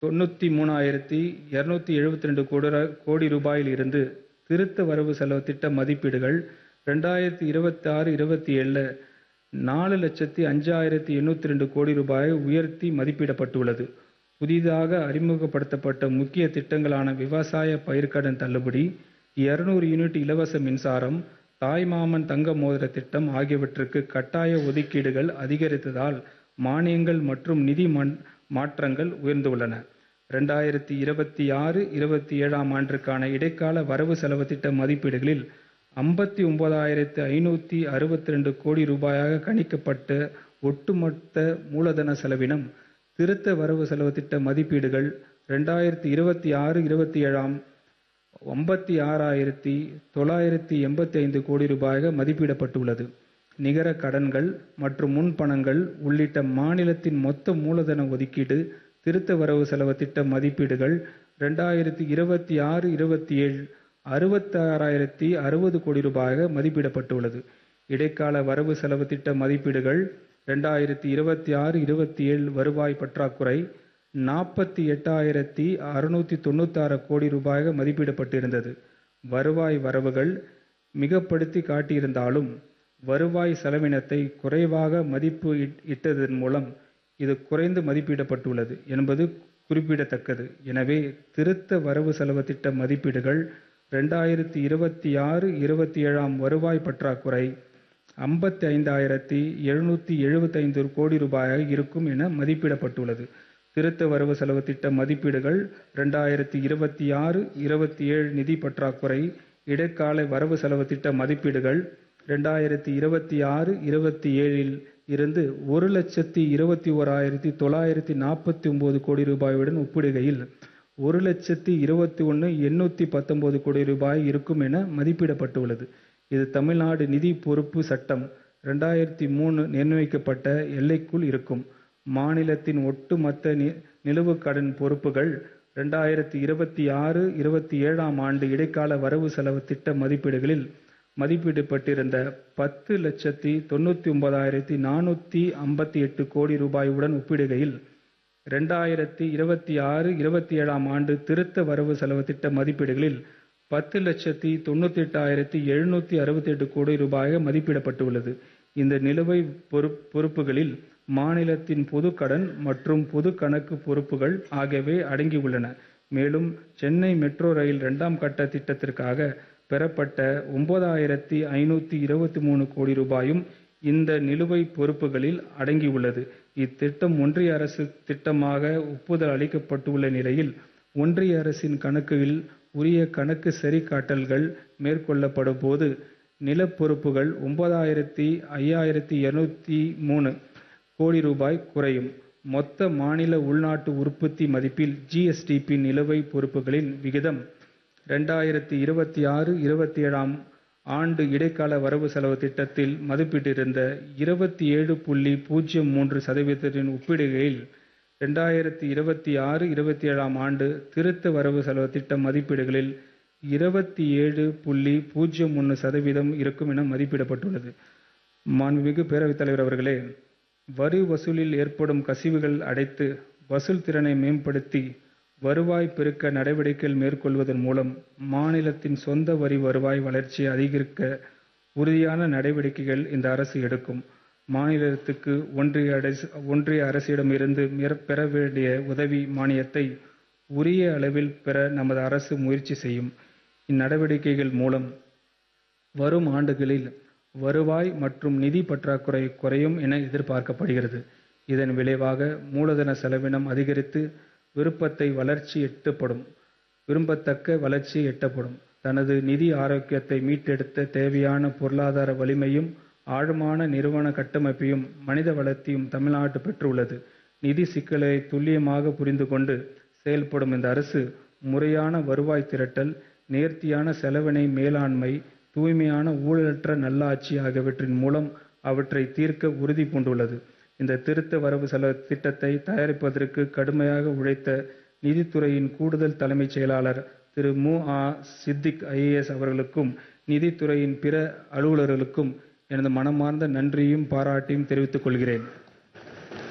தொண்ணூற்றி மூணாயிரத்தி இரநூத்தி எழுபத்தி ரெண்டு கோடி கோடி ரூபாயில் இருந்து திருத்த வரவு செலவு திட்ட மதிப்பீடுகள் ரெண்டாயிரத்தி இருபத்தி ஆறு இருபத்தி ஏழில் நாலு லட்சத்தி அஞ்சாயிரத்தி எண்ணூற்றி ரெண்டு கோடி ரூபாயை உயர்த்தி மதிப்பிடப்பட்டுள்ளது புதிதாக அறிமுகப்படுத்தப்பட்ட முக்கிய திட்டங்களான விவசாய பயிர்க்கடன் தள்ளுபடி இருநூறு யூனிட் இலவச மின்சாரம் தாய்மாமன் தங்க மோதிர திட்டம் ஆகியவற்றுக்கு கட்டாய ஒதுக்கீடுகள் அதிகரித்ததால் மானியங்கள் மற்றும் நிதி மாற்றங்கள் உயர்ந்துள்ளன ரெண்டாயிரத்தி இருபத்தி ஆறு இருபத்தி ஏழாம் ஆண்டிற்கான இடைக்கால வரவு செலவு திட்ட மதிப்பீடுகளில் ஐம்பத்தி ஒன்பதாயிரத்து ஐநூற்றி அறுபத்தி ரெண்டு கோடி ரூபாயாக கணிக்கப்பட்ட ஒட்டுமொத்த மூலதன செலவினம் திருத்த வரவு செலவு திட்ட மதிப்பீடுகள் ரெண்டாயிரத்தி இருபத்தி ஆறு இருபத்தி ஏழாம் ஐம்பத்தி ஆறாயிரத்தி தொள்ளாயிரத்தி எண்பத்தி ஐந்து கோடி ரூபாயாக மதிப்பிடப்பட்டுள்ளது நிகர கடன்கள் மற்றும் முன்பணங்கள் உள்ளிட்ட மாநிலத்தின் மொத்த மூலதன ஒதுக்கீடு திருத்த வரவு செலவு திட்ட மதிப்பீடுகள் ரெண்டாயிரத்தி இருபத்தி ஆறு இருபத்தி ஏழு அறுபத்தாறாயிரத்தி அறுபது கோடி ரூபாயாக மதிப்பிடப்பட்டுள்ளது இடைக்கால வரவு செலவு திட்ட மதிப்பீடுகள் ரெண்டாயிரத்தி இருபத்தி ஆறு இருபத்தி ஏழு வருவாய் பற்றாக்குறை நாற்பத்தி எட்டாயிரத்தி அறுநூத்தி தொண்ணூத்தாறு கோடி ரூபாயாக மதிப்பிடப்பட்டிருந்தது வருவாய் வரவுகள் மிகப்படுத்தி காட்டியிருந்தாலும் வருவாய் செலவினத்தை குறைவாக மதிப்பு இட்டதன் மூலம் இது குறைந்து மதிப்பிடப்பட்டுள்ளது என்பது குறிப்பிடத்தக்கது எனவே திருத்த வரவு செலவு திட்ட மதிப்பீடுகள் ரெண்டாயிரத்தி இருபத்தி ஆறு இருபத்தி ஏழாம் வருவாய் பற்றாக்குறை ஐம்பத்தி ஐந்தாயிரத்தி எழுநூற்றி எழுபத்தைந்து கோடி ரூபாயாக இருக்கும் என மதிப்பிடப்பட்டுள்ளது திருத்த வரவு செலவு திட்ட மதிப்பீடுகள் ரெண்டாயிரத்தி இருபத்தி ஆறு இருபத்தி ஏழு நிதி பற்றாக்குறை இடைக்கால வரவு செலவு திட்ட மதிப்பீடுகள் ரெண்டாயிரத்தி இருபத்தி ஆறு இருபத்தி ஏழில் இருந்து ஒரு லட்சத்தி இருபத்தி ஓராயிரத்தி தொள்ளாயிரத்தி நாற்பத்தி ஒன்பது கோடி ரூபாயுடன் ஒப்பிடுகையில் ஒரு லட்சத்தி இருபத்தி ஒன்று எண்ணூற்றி பத்தொன்பது கோடி ரூபாய் இருக்கும் என மதிப்பிடப்பட்டுள்ளது இது தமிழ்நாடு நிதி பொறுப்பு சட்டம் ரெண்டாயிரத்தி மூணு நிர்ணயிக்கப்பட்ட எல்லைக்குள் இருக்கும் மாநிலத்தின் ஒட்டுமொத்த நிலுவு கடன் பொறுப்புகள் ரெண்டாயிரத்தி இருபத்தி ஆறு இருபத்தி ஏழாம் ஆண்டு இடைக்கால வரவு செலவு திட்ட மதிப்பீடுகளில் மதிப்பிடப்பட்டிருந்த பத்து லட்சத்தி தொண்ணூற்றி ஒன்பதாயிரத்தி நானூற்றி ஐம்பத்தி எட்டு கோடி ரூபாயுடன் ஒப்பிடுகையில் ரெண்டாயிரத்தி இருபத்தி ஆறு இருபத்தி ஏழாம் ஆண்டு திருத்த வரவு செலவு திட்ட மதிப்பீடுகளில் பத்து லட்சத்தி தொண்ணூற்றி எட்டாயிரத்தி எழுநூற்றி அறுபத்தி எட்டு கோடி ரூபாயாக மதிப்பிடப்பட்டுள்ளது இந்த நிலுவை பொறுப்புகளில் மாநிலத்தின் பொது கடன் மற்றும் பொது கணக்கு பொறுப்புகள் ஆகியவை அடங்கியுள்ளன மேலும் சென்னை மெட்ரோ ரயில் இரண்டாம் கட்ட திட்டத்திற்காக பெறப்பட்ட ஒன்பதாயிரத்தி ஐநூற்றி இருபத்தி மூணு கோடி ரூபாயும் இந்த நிலுவை பொறுப்புகளில் அடங்கியுள்ளது இத்திட்டம் ஒன்றிய அரசு திட்டமாக ஒப்புதல் அளிக்கப்பட்டுள்ள நிலையில் ஒன்றிய அரசின் கணக்குகளில் உரிய கணக்கு சரிகாட்டல்கள் மேற்கொள்ளப்படும் போது நில பொறுப்புகள் ஒன்பதாயிரத்தி ஐயாயிரத்தி இருநூத்தி மூணு கோடி ரூபாய் குறையும் மொத்த மாநில உள்நாட்டு உற்பத்தி மதிப்பில் ஜிஎஸ்டிபி நிலுவை பொறுப்புகளின் விகிதம் ரெண்டாயிரத்தி இருபத்தி ஆறு இருபத்தி ஏழாம் ஆண்டு இடைக்கால வரவு செலவு திட்டத்தில் மதிப்பிட்டிருந்த இருபத்தி ஏழு புள்ளி பூஜ்ஜியம் மூன்று சதவீதத்தின் ஒப்பிடுகையில் ரெண்டாயிரத்தி இருபத்தி ஆறு இருபத்தி ஏழாம் ஆண்டு திருத்த வரவு செலவு திட்ட மதிப்பீடுகளில் இருபத்தி ஏழு புள்ளி பூஜ்ஜியம் ஒன்று சதவீதம் இருக்கும் என மதிப்பிடப்பட்டுள்ளது மாண்புமிகு பேரவைத் தலைவர் அவர்களே வரி வசூலில் ஏற்படும் கசிவுகள் அடைத்து வசூல் திறனை மேம்படுத்தி வருவாய் பெருக்க நடவடிக்கைகள் மேற்கொள்வதன் மூலம் மாநிலத்தின் சொந்த வரி வருவாய் வளர்ச்சியை அதிகரிக்க உறுதியான நடவடிக்கைகள் இந்த அரசு எடுக்கும் மாநிலத்துக்கு ஒன்றிய அரசு ஒன்றிய அரசிடமிருந்து பெற வேண்டிய உதவி மானியத்தை உரிய அளவில் பெற நமது அரசு முயற்சி செய்யும் இந்நடவடிக்கைகள் மூலம் வரும் ஆண்டுகளில் வருவாய் மற்றும் நிதி பற்றாக்குறை குறையும் என எதிர்பார்க்கப்படுகிறது இதன் விளைவாக மூலதன செலவினம் அதிகரித்து விருப்பத்தை வளர்ச்சி எட்டப்படும் விரும்பத்தக்க வளர்ச்சி எட்டப்படும் தனது நிதி ஆரோக்கியத்தை மீட்டெடுத்த தேவையான பொருளாதார வலிமையும் ஆழமான நிறுவன கட்டமைப்பையும் மனித வளத்தையும் தமிழ்நாடு பெற்றுள்ளது நிதி சிக்கலை துல்லியமாக புரிந்து கொண்டு செயல்படும் இந்த அரசு முறையான வருவாய் திரட்டல் நேர்த்தியான செலவினை மேலாண்மை தூய்மையான ஊழலற்ற நல்லாட்சி ஆகியவற்றின் மூலம் அவற்றை தீர்க்க உறுதி பூண்டுள்ளது இந்த திருத்த வரவு செலவு திட்டத்தை தயாரிப்பதற்கு கடுமையாக உழைத்த நிதித்துறையின் கூடுதல் தலைமைச் செயலாளர் திரு மு ஆ சித்திக் ஐஏஎஸ் அவர்களுக்கும் நிதித்துறையின் பிற அலுவலர்களுக்கும் எனது மனமார்ந்த நன்றியும் பாராட்டியும் தெரிவித்துக் கொள்கிறேன்